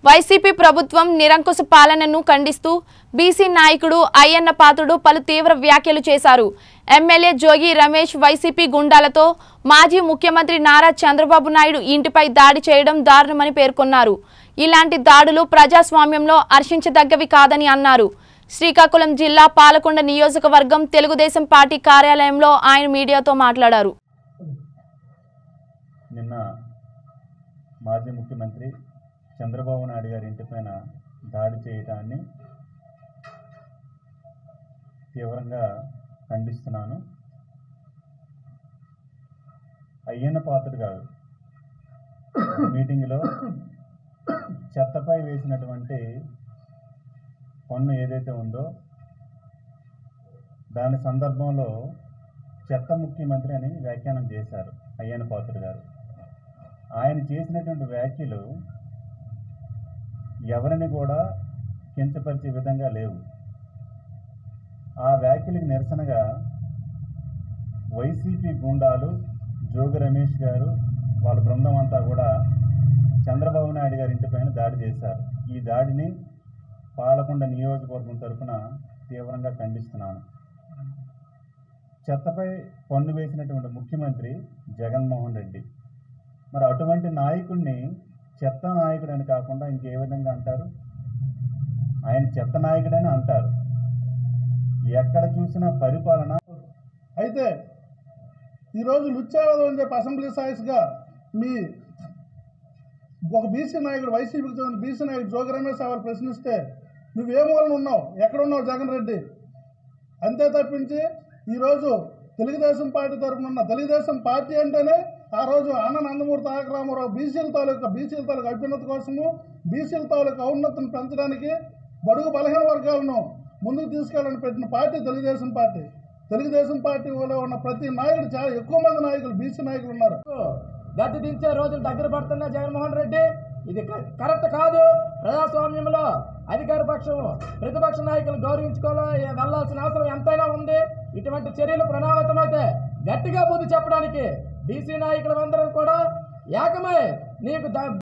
YCP ప్రభుత్వం నిరంకుశ పాలనను ఖండిస్తూ బీసీ నాయకుడు అయ్యన్న పాత్రుడు పలు తీవ్ర వ్యాఖ్యలు చేశారు ఎమ్మెల్యే జోగి రమేష్ వైసీపీ గుండాలతో మాజీ ముఖ్యమంత్రి నారా చంద్రబాబు నాయుడు ఇంటిపై దాడి చేయడం దారుణమని పేర్కొన్నారు ఇలాంటి దాడులు ప్రజాస్వామ్యంలో హర్షించదగ్గవి కాదని అన్నారు శ్రీకాకుళం జిల్లా పాలకొండ నియోజకవర్గం తెలుగుదేశం పార్టీ కార్యాలయంలో ఆయన మీడియాతో మాట్లాడారు నిన్న మాజీ ముఖ్యమంత్రి చంద్రబాబు నాయుడు గారి ఇంటిపైన దాడి చేయటాన్ని తీవ్రంగా ఖండిస్తున్నాను అయ్యన్న పాత్రుడు గారు మీటింగ్లో చెత్తపై వేసినటువంటి పన్ను ఏదైతే ఉందో దాని సందర్భంలో చెత్త ముఖ్యమంత్రి అని వ్యాఖ్యానం చేశారు అయ్యన్న పాత్రుడు గారు ఆయన చేసినటువంటి వ్యాఖ్యలు ఎవరిని కూడా కించపరిచే విధంగా లేవు ఆ వ్యాఖ్యలకు నిరసనగా వైసీపీ గుండాలు జోగి రమేష్ గారు వాళ్ళ బృందం అంతా కూడా చంద్రబాబు నాయుడు గారి ఇంటిపైన దాడి చేశారు ఈ దాడిని పాలకొండ నియోజకవర్గం తరఫున తీవ్రంగా ఖండిస్తున్నాను చెత్తపై పన్ను వేసినటువంటి ముఖ్యమంత్రి జగన్మోహన్ రెడ్డి మరి అటువంటి నాయకుడిని చెత్త నాయకుడు అని కాకుండా ఇంకే విధంగా అంటారు ఆయన చెత్త నాయకుడని అంటారు ఎక్కడ చూసినా పరిపాలన అయితే ఈరోజు లుచ్చావదం అని చెప్పి అసెంబ్లీ సాయిస్గా మీ ఒక బీసీ నాయకుడు వైసీపీకి చెందిన బీసీ నాయకుడు జోగి రమేష్ వాళ్ళు ప్రశ్నిస్తే నువ్వే మూలన ఉన్నావు ఎక్కడ ఉన్నావు జగన్ రెడ్డి అంతే తప్పించి ఈరోజు తెలుగుదేశం పార్టీ తరఫున ఉన్న తెలుగుదేశం పార్టీ అంటేనే ఆ రోజు అన్న నందమూరి తారక రామారావు బీసీల తాలూకా బీసీల తాలూకా అభ్యున్నతి కోసము బీసీల తాలూకా ఔన్నతిని పెంచడానికి బడుగు బలహీన వర్గాలను ముందుకు తీసుకెళ్ళని పెట్టిన పార్టీ తెలుగుదేశం పార్టీ తెలుగుదేశం పార్టీలో ఉన్న ప్రతి నాయకుడు చాలా ఎక్కువ మంది నాయకులు బీసీ నాయకులు ఉన్నారు గద్దె దించే రోజులు దగ్గర పడుతున్నా జగన్మోహన్ రెడ్డి ఇది క- కరెక్ట్ కాదు ప్రజాస్వామ్యంలో అధికార పక్షం ప్రతిపక్ష నాయకులు గౌరవించుకోవాలి వెళ్లాల్సిన అవసరం ఎంతైనా ఉంది ఇటువంటి చర్యలు ప్రణాళితమైతే గట్టిగా బుద్ధి చెప్పడానికి బీసీ నాయకులందరం కూడా ఏకమై నీకు ద-